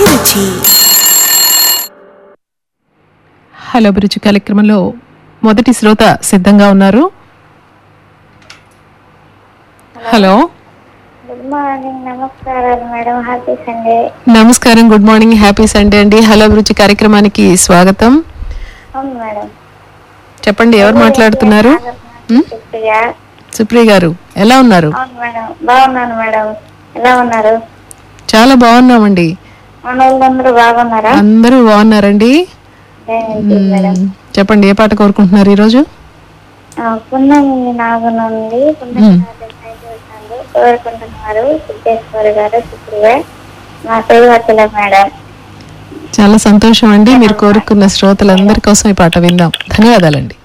అభిరుచి హలో అభిరుచి కార్యక్రమంలో మొదటి శ్రోత సిద్ధంగా ఉన్నారు హలో గుడ్ మార్నింగ్ నమస్కారాలు మేడం హ్యాపీ సండే నమస్కారం గుడ్ మార్నింగ్ హ్యాపీ సండే అండి హలో అభిరుచి కార్యక్రమానికి స్వాగతం అవును మేడం చెప్పండి ఎవరు మాట్లాడుతున్నారు ఉమ్, సుప్రియ సుప్రియ గారు ఎలా ఉన్నారు అవును మేడం బాగున్నాను మేడం ఎలా ఉన్నారు చాలా బాగున్నామండి మన వాళ్ళందరూ బాగున్నారా అందరూ బాగున్నారండి ఏంటి మేడం ఉమ్, చెప్పండి ఏ పాట కోరుకుంటున్నారు ఈరోజు ఆ, పున్నమి నాగు నుండి పున్నమి నాగు సంగీతాలు కోరుకుంటున్నారు సిద్ధేశ్వరి గారు సుప్రియ మా శ్రీవర్తుల మేడం చాలా సంతోషం అండి మీరు కోరుకున్న శ్రోతలందరి కోసం ఈ పాట విందాం ధన్యవాదాలండి